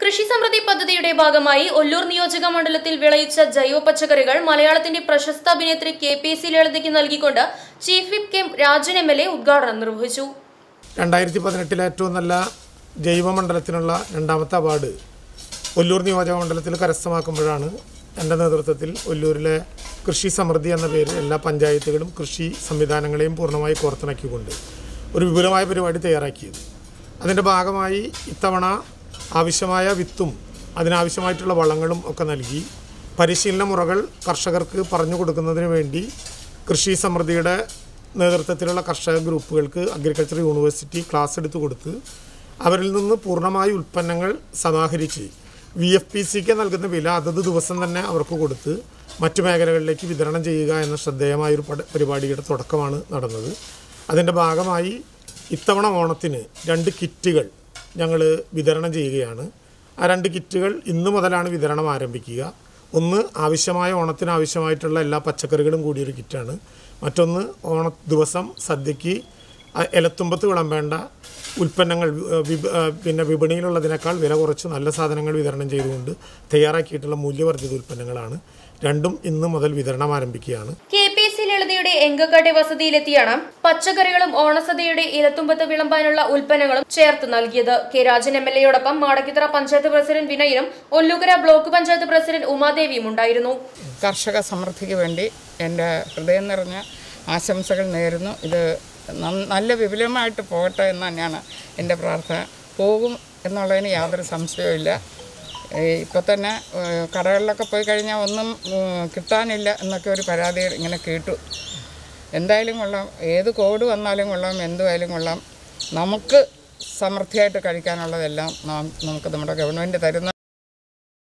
കൃഷി സമൃദ്ധി പദ്ധതിയുടെ ഭാഗമായി ഒല്ലൂർ നിയോജക മണ്ഡലത്തിൽ വിളയിച്ച ജൈവ പച്ചക്കറികൾ മലയാളത്തിന്റെ പ്രശസ്ത അഭിനേത്രി കെ പി സി ലളിതയ്ക്ക് നൽകിക്കൊണ്ട് chief whip K Rajan M L A ഉദ്ഘാടനം നിർവഹിച്ചു രണ്ടായിരത്തി പതിനെട്ടിലെ ഏറ്റവും നല്ല ജൈവമണ്ഡലത്തിനുള്ള രണ്ടാമത്തെ അവാർഡ് ഒല്ലൂർ നിയോജക മണ്ഡലത്തിൽ കരസ്ഥമാക്കുമ്പോഴാണ് എൻ്റെ നേതൃത്വത്തിൽ ഒല്ലൂരിലെ കൃഷി സമൃദ്ധി എന്ന പേരിൽ എല്ലാ പഞ്ചായത്തുകളും കൃഷി സംവിധാനങ്ങളെയും പൂർണ്ണമായി കോർത്തിണക്കിക്കൊണ്ട് ഒരു വിപുലമായ പരിപാടി തയ്യാറാക്കിയത് അതിൻ്റെ ഭാഗമായി ഇത്തവണ ആവശ്യമായ വിത്തും അതിനാവശ്യമായിട്ടുള്ള വളങ്ങളും ഒക്കെ നൽകി പരിശീലന മുറകൾ കർഷകർക്ക് പറഞ്ഞു കൊടുക്കുന്നതിന് വേണ്ടി കൃഷി സമൃദ്ധിയുടെ നേതൃത്വത്തിലുള്ള കർഷക ഗ്രൂപ്പുകൾക്ക് അഗ്രികൾച്ചർ യൂണിവേഴ്സിറ്റി ക്ലാസ് എടുത്തു കൊടുത്ത് അവരിൽ നിന്ന് പൂർണ്ണമായ ഉൽപ്പന്നങ്ങൾ സമാഹരിച്ച് വി എഫ് പി സിക്ക് നൽകുന്ന വില അതത് ദിവസം തന്നെ അവർക്ക് കൊടുത്ത് മറ്റു മേഖലകളിലേക്ക് വിതരണം ചെയ്യുക എന്ന ശ്രദ്ധേയമായൊരു പട- പരിപാടിയുടെ തുടക്കമാണ് നടന്നത് അതിൻ്റെ ഭാഗമായി ഇത്തവണ ഓണത്തിന് രണ്ട് കിറ്റുകൾ ഞങ്ങൾ വിതരണം ചെയ്യുകയാണ് ആ രണ്ട് കിറ്റുകൾ ഇന്ന് മുതലാണ് വിതരണം ആരംഭിക്കുക ഒന്ന് ആവശ്യമായ ഓണത്തിന് ആവശ്യമായിട്ടുള്ള എല്ലാ പച്ചക്കറികളും കൂടിയൊരു കിറ്റാണ് മറ്റൊന്ന് ഓണ ദിവസം സദ്യക്ക് അ- ഇലത്തുമ്പത്ത് വിളമ്പേണ്ട ഉൽപ്പന്നങ്ങൾ വി- വിപ- ആ, പിന്നെ വിപണിയിലുള്ളതിനേക്കാൾ വില കുറച്ച് നല്ല സാധനങ്ങൾ വിതരണം ചെയ്തുകൊണ്ട് തയ്യാറാക്കിയിട്ടുള്ള മൂല്യവർദ്ധിത ഉൽപ്പന്നങ്ങളാണ് രണ്ടും ഇന്ന് മുതൽ വിതരണം ആരംഭിക്കുകയാണ് കെ പി സി ലളിതയുടെ എങ്കക്കാട്ടെ വസതിയിലെത്തിയാണ് പച്ചക്കറികളും ഓണസദ്യയുടെ ഇലത്തുമ്പത്ത് വിളമ്പാനുള്ള ഉൽപ്പന്നങ്ങളും ചേർത്ത് നൽകിയത് കെ രാജൻ എം എൽ എയോടൊപ്പം മാടക്കിത്തറ പഞ്ചായത്ത് പ്രസിഡന്റ് വിനയനും ഒല്ലൂക്കര ബ്ലോക്ക് പഞ്ചായത്ത് പ്രസിഡന്റ് ഉമാദേവിയും ഉണ്ടായിരുന്നു കർഷക സമൃദ്ധിക്ക് വേണ്ടി എൻ്റെ ഹൃദയം നിറഞ്ഞ ആശംസകൾ നേരുന്നു ഇത് നന്ന- നല്ല വിപുലമായിട്ട് പോകട്ടെ എന്ന് തന്നെയാണ് എൻ്റെ പ്രാർത്ഥന പോകും എന്നുള്ളതിന് യാതൊരു സംശയവുമില്ല ഇപ്പോൾ തന്നെ ഏഹ്, കടകളിലൊക്കെ പോയി കഴിഞ്ഞാൽ ഒന്നും ഉം, കിട്ടാനില്ല എന്നൊക്കെ ഒരു പരാതി ഇങ്ങനെ കേട്ടു എന്തായാലും കൊള്ളാം ഏത് കോഡ് വന്നാലും കൊള്ളാം എന്തുമായാലും കൊള്ളാം നമുക്ക് സമൃദ്ധിയായിട്ട് കഴിക്കാനുള്ളതെല്ലാം നാം നമുക്ക് നമ്മുടെ ഗവൺമെൻറ് തരുന്ന